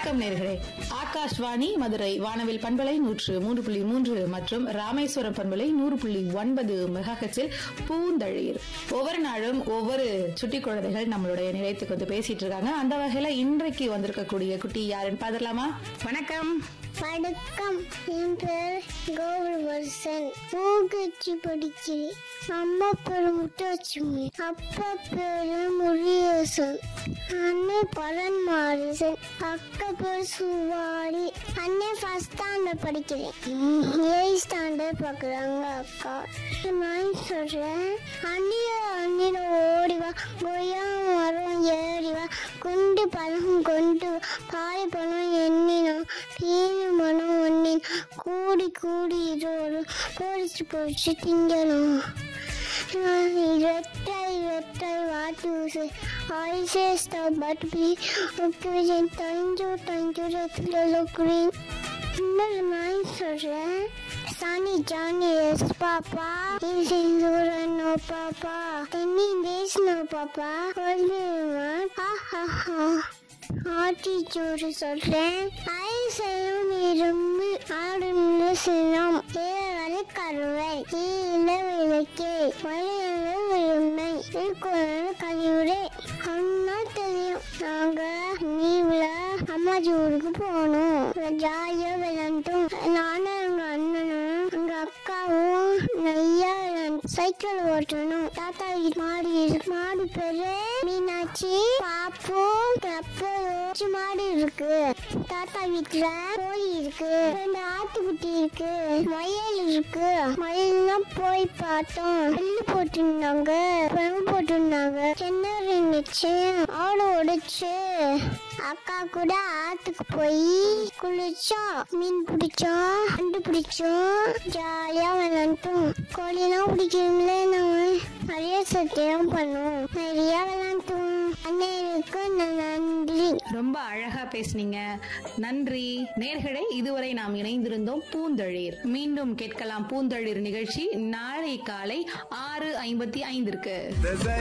வணக்கம் நேர்களே ஆகாஷ்வாணி மதுரை வானவில் பண்பலை நூற்று மூன்று புள்ளி மூன்று மற்றும் ராமேஸ்வரம் பண்பலை நூறு புள்ளி ஒன்பது மெகாஹெட்ஸில் பூந்தளிர் ஒவ்வொரு நாளும் ஒவ்வொரு சுட்டி குழந்தைகள் நம்மளுடைய நிலையத்துக்கு வந்து பேசிட்டு இருக்காங்க அந்த வகையில இன்றைக்கு வந்திருக்கக்கூடிய குட்டி யாருன்னு பாத்திரலாமா வணக்கம் வணக்கம் என் பேர் கோகுலவர்சன் மூக்கச்சி படிக்கிறேன் அம்மா பேர் முட்டாட்சுமி அப்பா பேரு முருகேசன் அண்ணன் பரன் மாரிசன் அக்கா பேர் சுவாரி அண்ணன் ஃபர்ஸ்ட் ஸ்டாண்டர்ட் படிக்கிறேன் எயிட் ஸ்டாண்டர்ட் பார்க்குறாங்க அக்கா நான் சொல்கிறேன் அண்ணிய அண்ணில ஓடி வா கொய்யா மரம் ஏறி வா குண்டு பழம் கொண்டு வா. பாய் பழம் எண்ணினோம் தீனி மனம் ஒன்னின் கூடி கூடி இதோடு பொறிச்சு பொறிச்சு திங்கணும் இரட்டாய் இரட்டாய் வாட்டு ஊசு ஆயிசே ஸ்டார் பட் பி ஓகே விஜய் தேங்க்யூ தேங்க்யூ ரத்லோ குரீன் இன்னொரு நான் சொல்கிறேன் Sunny Johnny is Papa. He's in no Papa. Any days no Papa. Only one. Ha ha ha. ஆட்டிச்சூடு சொல்றேன் ஐ செய்யும் இரும்பு ஆடுன்னு சினம் ஏழை கருவை ஈழ விளக்கே வழியில விழுமை குழந்தை கழிவுரை அண்ணா தெரியும் நாங்க நீவுல அம்மாச்சி ஊருக்கு போகணும் ஜாலியா விளையாண்டோம் நானும் எங்க அண்ணனும் எங்க அக்காவும் நையா சைக்கிள் ஓட்டணும் தாத்தா வீட்டு மாடு இருக்கு. மாடு பேரு மீனாட்சி பாப்போம் பெப்போ வச்சு மாடு இருக்கு தாத்தா வீட்டுல கோழி இருக்கு ரெண்டு ஆட்டுக்குட்டி இருக்கு மயில் இருக்கு மயில்லாம் போய் பார்த்தோம் நெல்லு போட்டிருந்தாங்க பெண் போட்டிருந்தாங்க என்ன இருந்துச்சு ஆடு உடைச்சு அக்கா கூட ஆத்துக்கு போய் குளிச்சோம் மீன் பிடிச்சோம் நண்டு பிடிச்சோம் ஜாலியா விளையாண்டோம் கோழிலாம் பிடிக்கிறோம்ல நாங்க நிறைய சத்தியம் பண்ணுவோம் நிறைய விளையாண்டோம் அண்ணனுக்கு நன்றி ரொம்ப அழகா பேசுனீங்க நன்றி நேர்களே இதுவரை நாம் இணைந்திருந்தோம் பூந்தளிர் மீண்டும் கேட்கலாம் பூந்தளிர் நிகழ்ச்சி நாளை காலை ஆறு ஐம்பத்தி ஐந்திற்கு